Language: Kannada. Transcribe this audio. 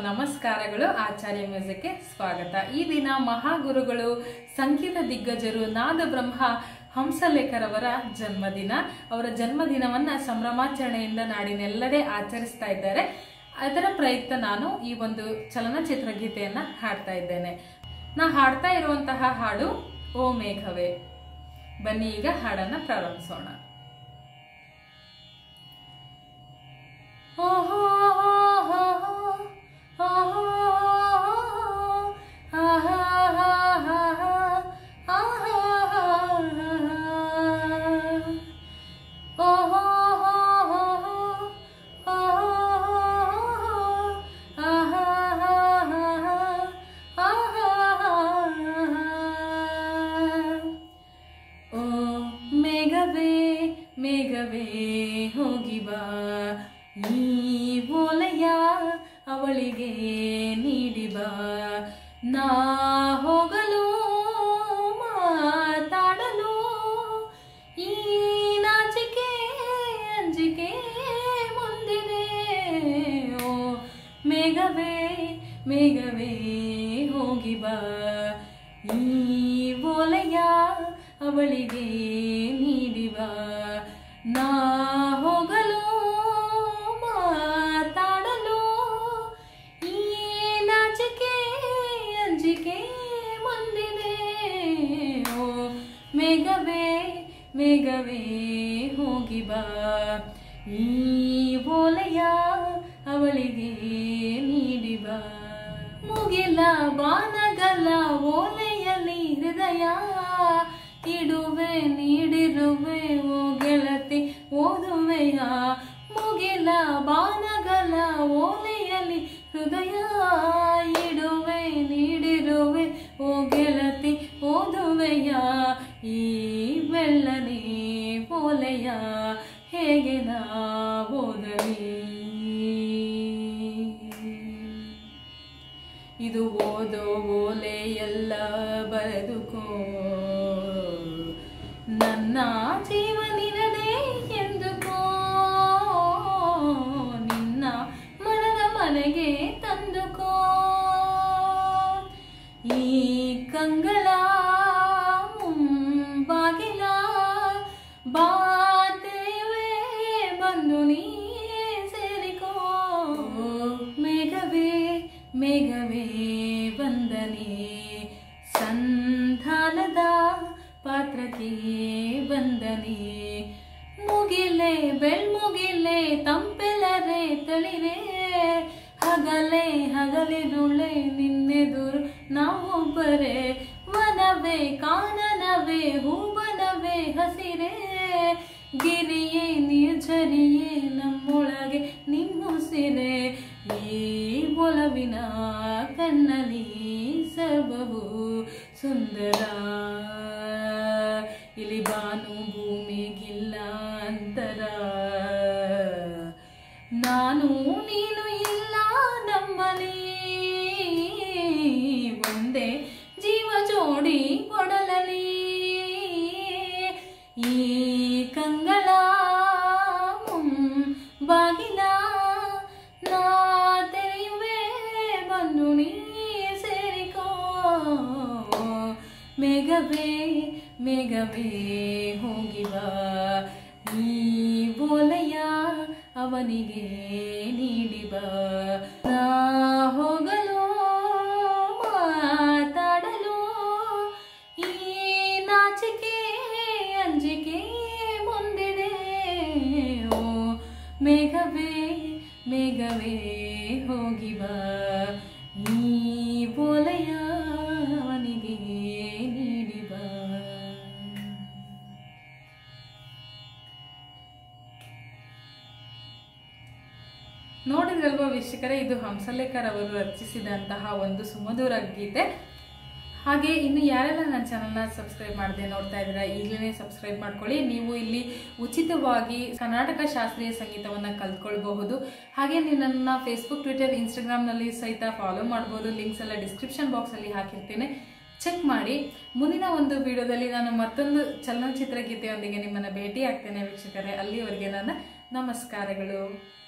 ನಮಸ್ಕಾರಗಳು ಆಚಾರ್ಯ ಮ್ಯೂಸಿಕ್ಗೆ ಸ್ವಾಗತ ಈ ದಿನ ಮಹಾಗುರುಗಳು ಸಂಗೀತ ದಿಗ್ಗಜರು ನಾದ ಬ್ರಹ್ಮ ಹಂಸಲೇಖರವರ ಜನ್ಮದಿನ ಅವರ ಜನ್ಮದಿನವನ್ನ ಸಂಭ್ರಮಾಚರಣೆಯಿಂದ ನಾಡಿನೆಲ್ಲಡೆ ಆಚರಿಸ್ತಾ ಇದ್ದಾರೆ ಅದರ ಪ್ರಯುಕ್ತ ನಾನು ಈ ಒಂದು ಚಲನಚಿತ್ರ ಗೀತೆಯನ್ನ ಹಾಡ್ತಾ ಇದ್ದೇನೆ ನಾ ಹಾಡ್ತಾ ಇರುವಂತಹ ಹಾಡು ಓ ಮೇಘವೇ ಬನ್ನಿ ಈಗ ಹಾಡನ್ನ ಪ್ರಾರಂಭಿಸೋಣ ಓ ಮೇಘವೇ ಮೇಘವೇ ಹೋಗಿ ಬಾ ಈ ಓಲೆಯ ಅವಳಿಗೆ ನೀಡಿ ಬಾ ನಾ ಹೋಗಲು ಮಾತಾಡಲು ಈ ನಾಚಿಕೆ ಅಂಜಿಕೆ ಮುಂದಿದೆ ಓ ಮೇಘವೇ ಮೇಘವೇ ಹೋಗಿ ಬಾ ಈ ಓಲೆಯ ಅವಳಿಗೆ ನೀಡಿ ಬಾ ನಾ ಹೋಗಲು ಮಾತಾಡಲು ಈ ನಾಚಿಕೆ ಅಂಜಿಕೆ ಮುಂದಿದೆ ಓ ಮೇಘವೇ ಮೇಘವೇ ಹೋಗಿ ಬಾ ಈ ಓಲೆಯ ಅವಳಿಗೆ ನೀಡಿ ಬಾ ಮುಗಿಲ ಬಾನಗಲ ಓಲೆಯಲ್ಲಿ ಹೃದಯ ಇಡುವೆ ನೀಡಿರುವೆ ಓ ಗೆಳತಿ ಓದುವೆಯ ಮುಗಿಲ ಬಾನಗಲ ಓಲೆಯಲ್ಲಿ ಹೃದಯ ಇಡುವೆ ನೀಡಿರುವೆ ಓ ಗೆಳತಿ ಓದುವೆಯ ಈ ಬೆಳ್ಳನೆ ಓಲೆಯ ಹೇಗೆ ನಾ ಓದಲಿ ಇದು ಓದೋ ಓಲೆ ಎಲ್ಲ ಬರೆದುಕೋ ನನ್ನ ಜೀವ ನಿನದೇ ಎಂದುಕೋ ನಿನ್ನ ಮನದ ಮನೆಗೆ ತಂದುಕೋ ಈ ಕಂಗಳ ಬಾಗಿಲ ಬಾತೇವೆ ಬಂದು ನೀ ಸೇರಿಕೋ ಮೇಘವೇ ಮೇಘವೇ ಬಂದನೆ ಸಂಧಾನದ ಪಾತ್ರಕ್ಕೆ ಬಂದನೆ ಮುಗಿಲೆ ಬೆಳ್ಮುಗಿಲೆ ತಂಪೆಲರೆ ತಳಿರೆ ಹಗಲೇ ಹಗಲಿರುಳೆ ನಿನ್ನೆದುರು ನಾವೊಬ್ಬರೇ ವನವೇ ಕಾನನವೇ ಹೂವನವೇ ಹಸಿರೇ ಗಿರಿಯೇ ನಿರ್ಜರಿಯೇ ನಮ್ಮೊಳಗೆ ನಿಮ್ಮುಸಿರೆ ಈ ಒಲವಿನ ಕಣ್ಣಲಿ ಸರ್ವವು ಸುಂದರ ಇಲ್ಲಿ ಬಾನು ಭೂಮಿಗಿಲ್ಲ ಅಂತರ ನಾನು ನೀನು ಇಲ್ಲ ನಮ್ಮಲಿ ಒಂದೇ ಜೀವ ಜೋಡಿ ಕೊಡಲಲಿ ಈ ಕಂಗಳ ಬಾಗಿಲ ನಾ ತೆರೆಯುವೆ ಬಂದು ನೀ ಸೇರಿಕೋ ಮೇಘವೇ ಮೇಘವೇ ಹೋಗಿ ಬಾ ಈ ಬೋಲೆಯ ಅವನಿಗೆ ನೀಡಿ ಬಾ ನಾ ಹೋಗಲು ಮಾತಾಡಲು ಈ ನಾಚಿಕೆ ಅಂಜಿಕೆ ಮುಂದಿದೆ ಓ ಮೇಘವೇ ಮೇಘವೇ ಹೋಗಿ ಬಾ ಈ ಬೋಲೆಯ ಅವನಿಗೆ ನೀಡಿ ಬಾ ನೋಡಿದ್ರಲ್ವಾ ವೀಕ್ಷಕರೇ ಇದು ಹಂಸಲೇಖರ್ ಅವರು ರಚಿಸಿದಂತಹ ಒಂದು ಸುಮಧುರ ಗೀತೆ ಹಾಗೆ ಇನ್ನು ಯಾರೆಲ್ಲ ನನ್ನ ಚಾನಲ್ನ ಸಬ್ಸ್ಕ್ರೈಬ್ ಮಾಡದೆ ನೋಡ್ತಾ ಇದ್ದೀರಾ ಈಗಲೇ ಸಬ್ಸ್ಕ್ರೈಬ್ ಮಾಡ್ಕೊಳ್ಳಿ ನೀವು ಇಲ್ಲಿ ಉಚಿತವಾಗಿ ಕರ್ನಾಟಕ ಶಾಸ್ತ್ರೀಯ ಸಂಗೀತವನ್ನು ಕಲ್ತ್ಕೊಳ್ಬಹುದು ಹಾಗೆ ನೀವು ನನ್ನ ಫೇಸ್ಬುಕ್ ಟ್ವಿಟರ್ ಇನ್ಸ್ಟಾಗ್ರಾಮ್ನಲ್ಲಿ ಸಹಿತ ಫಾಲೋ ಮಾಡ್ಬೋದು ಲಿಂಕ್ಸ್ ಎಲ್ಲ ಡಿಸ್ಕ್ರಿಪ್ಷನ್ ಬಾಕ್ಸಲ್ಲಿ ಹಾಕಿರ್ತೇನೆ ಚೆಕ್ ಮಾಡಿ ಮುಂದಿನ ಒಂದು ವಿಡಿಯೋದಲ್ಲಿ ನಾನು ಮತ್ತೊಂದು ಚಲನಚಿತ್ರ ಗೀತೆಯೊಂದಿಗೆ ನಿಮ್ಮನ್ನು ಭೇಟಿ ಆಗ್ತೇನೆ ವೀಕ್ಷಕರೇ ಅಲ್ಲಿವರೆಗೆ ನನ್ನ ನಮಸ್ಕಾರಗಳು